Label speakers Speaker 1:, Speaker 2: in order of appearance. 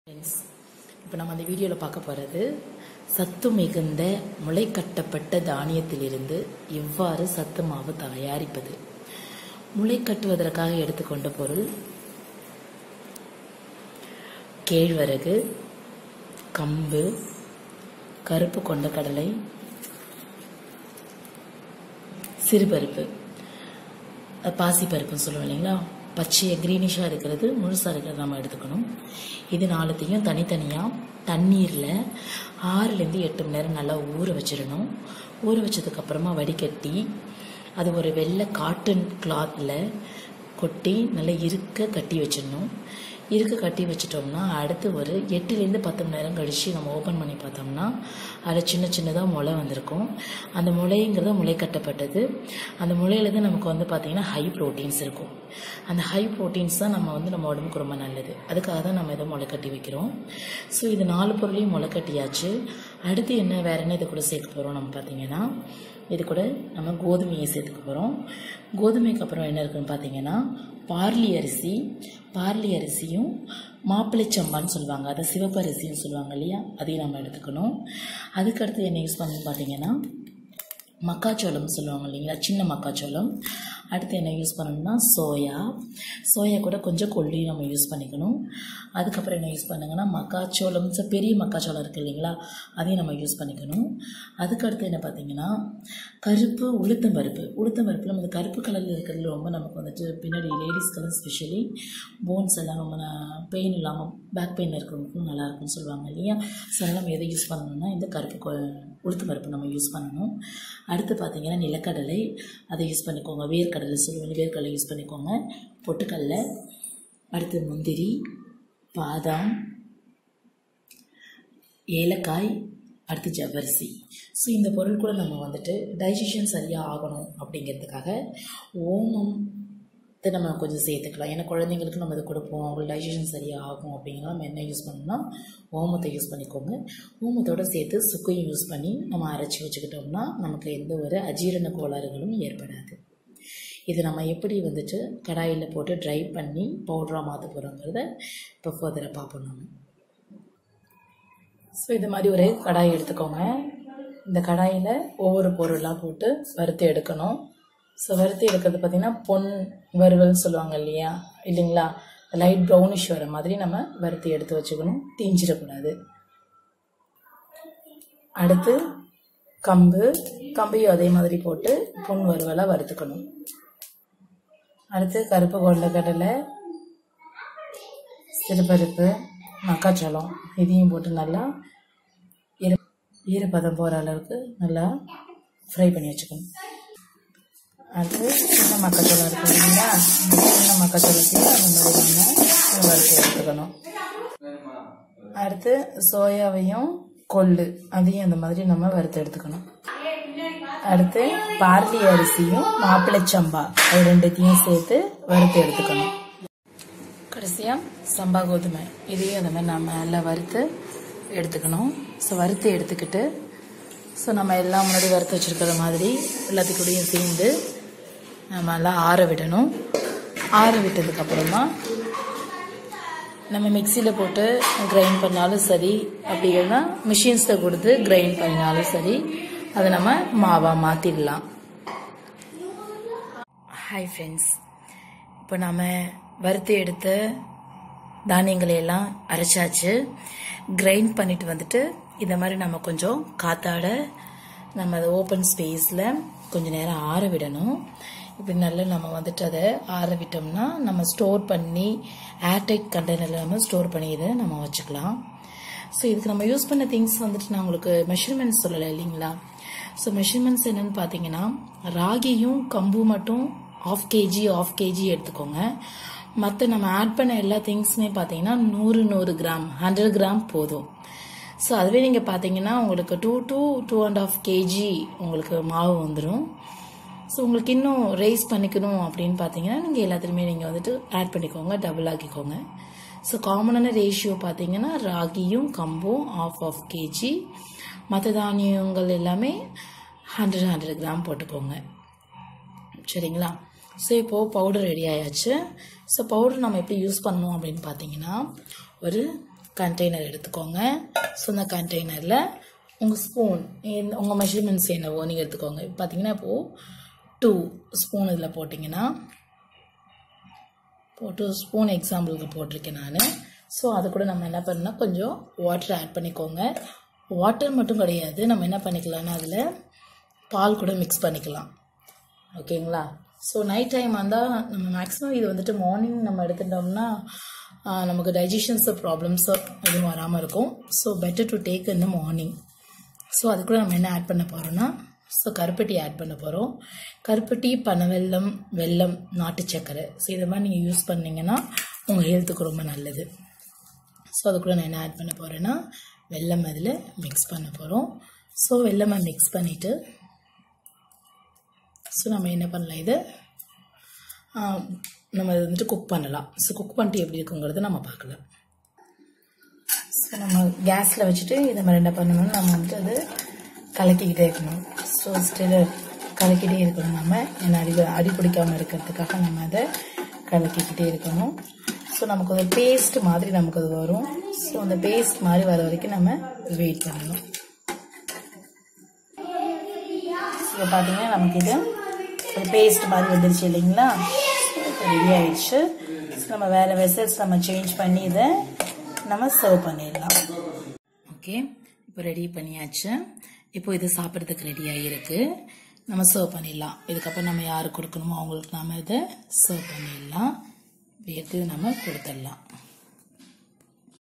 Speaker 1: friends இப்போ நம்ம அந்த வீடியோவில் பார்க்க போகிறது சத்து மிகுந்த முளைக்கட்டப்பட்ட தானியத்திலிருந்து எவ்வாறு சத்து மாவு தயாரிப்பது முளை கட்டுவதற்காக எடுத்துக்கொண்ட பொருள் கேழ்வரகு கம்பு கருப்பு கொண்டக்கடலை சிறுபருப்பு அது பாசிப்பருப்புன்னு சொல்லுவோம் இல்லைங்களா பச்சையை க்ரீனிஷாக இருக்கிறது முழுசாக இருக்கிறது நம்ம எடுத்துக்கணும் இது நாலுத்தையும் தனித்தனியாக தண்ணீரில் ஆறுலேருந்து எட்டு மணி நேரம் நல்லா ஊற வச்சிடணும் ஊற வச்சதுக்கப்புறமா வடிகட்டி அது ஒரு வெள்ளை காட்டன் கிளாத்தில் கொட்டி நல்லா இருக்க கட்டி வச்சிடணும் இருக்க கட்டி வச்சிட்டோம்னா அடுத்து ஒரு எட்டுலேருந்து பத்து மணி நேரம் கழித்து நம்ம ஓப்பன் பண்ணி பார்த்தோம்னா அதில் சின்ன சின்னதாக முளை வந்திருக்கும் அந்த முளைங்கிறது முளை கட்டப்பட்டது அந்த முளையில தான் நமக்கு வந்து பார்த்திங்கன்னா ஹை ப்ரோட்டீன்ஸ் இருக்கும் அந்த ஹை ப்ரோட்டீன்ஸ் தான் நம்ம வந்து நம்ம உடம்புக்கு ரொம்ப நல்லது அதுக்காக தான் நம்ம இதை முளை கட்டி வைக்கிறோம் ஸோ இது நாலு பொருளையும் முளை கட்டியாச்சு அடுத்து என்ன வேற என்ன இது கூட சேர்க்க போகிறோம் நம்ம பார்த்தீங்கன்னா இது கூட நம்ம கோதுமையை சேர்த்துக்க போகிறோம் கோதுமைக்கு அப்புறம் என்ன இருக்குன்னு பார்த்தீங்கன்னா பார்லி அரிசி பார்லி அரிசியும் மாப்பிள்ளை சம்பான்னு சொல்லுவாங்க அதை சிவப்பு அரிசின்னு சொல்லுவாங்க இல்லையா அதையும் நம்ம எடுத்துக்கணும் அதுக்கடுத்து என்ன யூஸ் பண்ணணும்னு பார்த்தீங்கன்னா மக்காச்சோளம் சொல்லுவாங்க இல்லைங்களா சின்ன மக்காச்சோளம் அடுத்து என்ன யூஸ் பண்ணணும்னா சோயா சோயா கூட கொஞ்சம் கொல்லி நம்ம யூஸ் பண்ணிக்கணும் அதுக்கப்புறம் என்ன யூஸ் பண்ணுங்கன்னா மக்காச்சோளம் ச- பெரிய மக்காச்சோளம் இருக்குது இல்லைங்களா அதையும் நம்ம யூஸ் பண்ணிக்கணும் அதுக்கடுத்து என்ன பார்த்தீங்கன்னா கருப்பு உளுத்தம் பருப்பு உளுத்தம் பருப்பில் நம்ம இந்த கருப்பு கலரில் இருக்கிறது ரொம்ப நமக்கு வந்துட்டு பின்னாடி லேடிஸ்க்கெல்லாம் ஸ்பெஷலி போன்ஸ் எல்லாம் ரொம்ப பெயின் இல்லாமல் பேக் பெயின் இருக்கிறவங்களுக்கும் நல்லா இருக்கும்னு சொல்லுவாங்க இல்லையா ஸோ அதனால் நம்ம எதை யூஸ் பண்ணணும்னா இந்த கருப்பு கொ- உளுத்தம் பருப்பு நம்ம யூஸ் பண்ணணும் அடுத்து பார்த்தீங்கன்னா நிலக்கடலை அதை யூஸ் பண்ணிக்கோங்க வேர்க்கடலை சொல்லுவோம் வேர்க்கடலை யூஸ் பண்ணிக்கோங்க பொட்டுக்கடலை அடுத்து முந்திரி பாதாம் ஏலக்காய் அடுத்து ஜவ்வரிசி ஸோ இந்த பொருள் கூட நம்ம வந்துட்டு டைஜஷன் சரியாக ஆகணும் அப்படிங்கிறதுக்காக ஓமம் இதை நம்ம கொஞ்சம் சேர்த்துக்கலாம் ஏன்னா குழந்தைங்களுக்கு நம்ம இதை கொடுப்போம் அவங்களுக்கு டைஜஷன் சரியாக ஆகும் அப்படிங்கிற நம்ம என்ன யூஸ் பண்ணணும்னா ஓமத்தை யூஸ் பண்ணிக்கோங்க ஓமத்தோட சேர்த்து சுக்கையும் யூஸ் பண்ணி நம்ம அரைச்சி வச்சுக்கிட்டோம்னா நமக்கு எந்த ஒரு அஜீரண கோளாறுகளும் ஏற்படாது இது நம்ம எப்படி வந்துட்டு கடாயில் போட்டு ட்ரை பண்ணி பவுடராக மாற்ற போகிறோங்கிறத இப்போ ஃபர்தராக பார்ப்போம் நம்ம ஸோ இது மாதிரி ஒரு கடாய் எடுத்துக்கோங்க இந்த கடாயில் ஒவ்வொரு பொருளாக போட்டு வறுத்து எடுக்கணும் ஸோ வறுத்து எடுக்கிறது பார்த்திங்கன்னா பொன் வறுவல்னு சொல்லுவாங்க இல்லையா இல்லைங்களா லைட் ப்ரௌனிஷ் வர மாதிரி நம்ம வறுத்து எடுத்து வச்சுக்கணும் தீஞ்சிடக்கூடாது அடுத்து கம்பு கம்பையும் அதே மாதிரி போட்டு பொன் வறுவலாக வறுத்துக்கணும் அடுத்து கருப்பு கொண்டக்கடலை சிறுபருப்பு மக்காச்சோளம் இதையும் போட்டு நல்லா ஈர ஈரப்பதம் போகிற அளவுக்கு நல்லா ஃப்ரை பண்ணி வச்சுக்கணும் அடுத்து சின்ன மக்காச்சோளம் இருக்கு இல்லைங்களா இந்த சின்ன மக்காச்சோளத்தையும் அந்த மாதிரி நம்ம வறுத்து எடுத்துக்கணும் அடுத்து சோயாவையும் கொள்ளு அதையும் அந்த மாதிரி நம்ம வறுத்து எடுத்துக்கணும் அடுத்து பார்லி அரிசியும் மாப்பிள்ளை சம்பா அது ரெண்டுத்தையும் சேர்த்து வறுத்து எடுத்துக்கணும் கடைசியாக சம்பா கோதுமை இதையும் அந்த மாதிரி நம்ம நல்லா வறுத்து எடுத்துக்கணும் ஸோ வறுத்து எடுத்துக்கிட்டு ஸோ நம்ம எல்லாம் முன்னாடி வறுத்து வச்சுருக்கிற மாதிரி எல்லாத்துக்கூடயும் சேர்ந்து நம்ம எல்லாம் ஆற விடணும் ஆற விட்டதுக்கப்புறமா நம்ம மிக்சியில் போட்டு கிரைண்ட் பண்ணாலும் சரி அப்படி இல்லைன்னா மிஷின்ஸில் கொடுத்து கிரைண்ட் பண்ணினாலும் சரி அதை நம்ம மாவாக மாற்றிடலாம் ஹாய் ஃப்ரெண்ட்ஸ் இப்போ நம்ம வறுத்து எடுத்த தானியங்களை எல்லாம் அரைச்சாச்சு கிரைண்ட் பண்ணிட்டு வந்துட்டு இந்த மாதிரி நம்ம கொஞ்சம் காத்தாட நம்ம அதை ஓப்பன் ஸ்பேஸில் கொஞ்சம் நேரம் ஆற விடணும் இப்படி நல்லா நம்ம வந்துட்டு அதை ஆற விட்டோம்னா நம்ம ஸ்டோர் பண்ணி ஏர்டைட் கண்டெய்னரில் நம்ம ஸ்டோர் பண்ணி இதை நம்ம வச்சுக்கலாம் ஸோ இதுக்கு நம்ம யூஸ் பண்ண திங்ஸ் வந்துட்டு நான் உங்களுக்கு மெஷர்மெண்ட்ஸ் சொல்லலை இல்லைங்களா ஸோ மெஷர்மெண்ட்ஸ் என்னன்னு பார்த்தீங்கன்னா ராகியும் கம்பு மட்டும் ஆஃப் கேஜி ஆஃப் கேஜி எடுத்துக்கோங்க மற்ற நம்ம ஆட் பண்ண எல்லா திங்ஸுமே பார்த்தீங்கன்னா நூறு நூறு கிராம் ஹண்ட்ரட் கிராம் போதும் ஸோ அதுவே நீங்கள் பார்த்தீங்கன்னா உங்களுக்கு two two two and half KG உங்களுக்கு மாவு வந்துடும் ஸோ உங்களுக்கு இன்னும் ரைஸ் பண்ணிக்கணும் அப்படின்னு பார்த்தீங்கன்னா நீங்கள் எல்லாத்துலேயுமே நீங்கள் வந்துட்டு ஆட் பண்ணிக்கோங்க டபுள் ஆக்கிக்கோங்க ஸோ காமனான ரேஷியோ பார்த்தீங்கன்னா ராகியும் கம்பும் ஆஃப் ஆஃப் கேஜி மற்ற தானியங்கள் எல்லாமே ஹண்ட்ரட் ஹண்ட்ரட் கிராம் போட்டுக்கோங்க சரிங்களா ஸோ இப்போது பவுடர் ரெடி ஆயாச்சு ஸோ பவுடர் நம்ம எப்படி யூஸ் பண்ணணும் அப்படின்னு பார்த்தீங்கன்னா ஒரு கண்டெய்னர் எடுத்துக்கோங்க ஸோ இந்த கண்டெய்னரில் உங்கள் ஸ்பூன் உங்கள் மெஷர்மெண்ட்ஸ் என்னவோ நீங்கள் எடுத்துக்கோங்க இப்போ பார்த்தீங்கன்னா இப்போது டூ ஸ்பூன் இதில் போட்டிங்கன்னா போட்டு ஸ்பூன் எக்ஸாம்பிளுக்கு போட்டிருக்கேன் நான் ஸோ அது கூட நம்ம என்ன பண்ணால் கொஞ்சம் வாட்டர் ஆட் பண்ணிக்கோங்க வாட்டர் மட்டும் கிடையாது நம்ம என்ன பண்ணிக்கலாம்னா அதில் பால் கூட மிக்ஸ் பண்ணிக்கலாம் ஓகேங்களா ஸோ நைட் டைம் வந்தால் நம்ம மேக்ஸிமம் இது வந்துட்டு மார்னிங் நம்ம எடுத்துட்டோம்னா ஆஹ், நமக்கு டைஜஷன்ஸ் ப்ராப்ளம்ஸ் எதுவும் வராமல் இருக்கும் so better to take in the morning so அது கூட நம்ம என்ன ஆட் பண்ண போகிறோம்னா ஸோ கருப்பட்டி ஆட் பண்ண போகிறோம் கருப்பட்டி பனவெல்லம் வெல்லம் நாட்டு சர்க்கரை ஸோ இதை மாதிரி நீங்கள் யூஸ் பண்ணீங்கன்னா உங்கள் ஹெல்த்துக்கு ரொம்ப நல்லது ஸோ அது கூட நான் என்ன ஆட் பண்ண போகிறேன்னா வெல்லம் அதில் மிக்ஸ் பண்ண போகிறோம் ஸோ வெல்லமை மிக்ஸ் பண்ணிவிட்டு ஸோ நம்ம என்ன பண்ணலாம் இது ஆஹ், நம்ம இது வந்துட்டு குக் பண்ணலாம் ஸோ குக் பண்ணிட்டு எப்படி இருக்குங்கிறத நம்ம பார்க்கலாம் ஸோ நம்ம கேஸில் வச்சுட்டு இதை மாதிரி என்ன பண்ணணும்னா நம்ம வந்துட்டு அது கலக்கிக்கிட்டே இருக்கணும் ஸோ ஸ்டில் கலக்கிட்டே இருக்கணும் நம்ம ஏன்னா அடி அடி பிடிக்காமல் இருக்கிறதுக்காக நம்ம அதை கலக்கிக்கிட்டே இருக்கணும் ஸோ நமக்கு ஒரு பேஸ்ட் மாதிரி நமக்கு அது வரும் ஸோ அந்த பேஸ்ட் மாதிரி வர வரைக்கும் நம்ம வெயிட் பண்ணணும் இப்போ பார்த்தீங்கன்னா நமக்கு இது ஒரு பேஸ்ட் மாதிரி வந்துருச்சு இல்லைங்களா ரெடி ஆயிடுச்சு ஸோ நம்ம வேறு வெசல்ஸ் நம்ம சேஞ்ச் பண்ணி இதை நம்ம சர்வ் பண்ணிடலாம் ஓகே இப்போ ரெடி பண்ணியாச்சு இப்போ இது சாப்பிட்றதுக்கு ரெடி ஆகிருக்கு நம்ம சர்வ் பண்ணிடலாம் இதுக்கப்புறம் நம்ம யாருக்கு கொடுக்கணுமோ அவங்களுக்கு நாம இதை சர்வ் பண்ணிடலாம் இப்படி எடுத்து நம்ம கொடுத்துடலாம்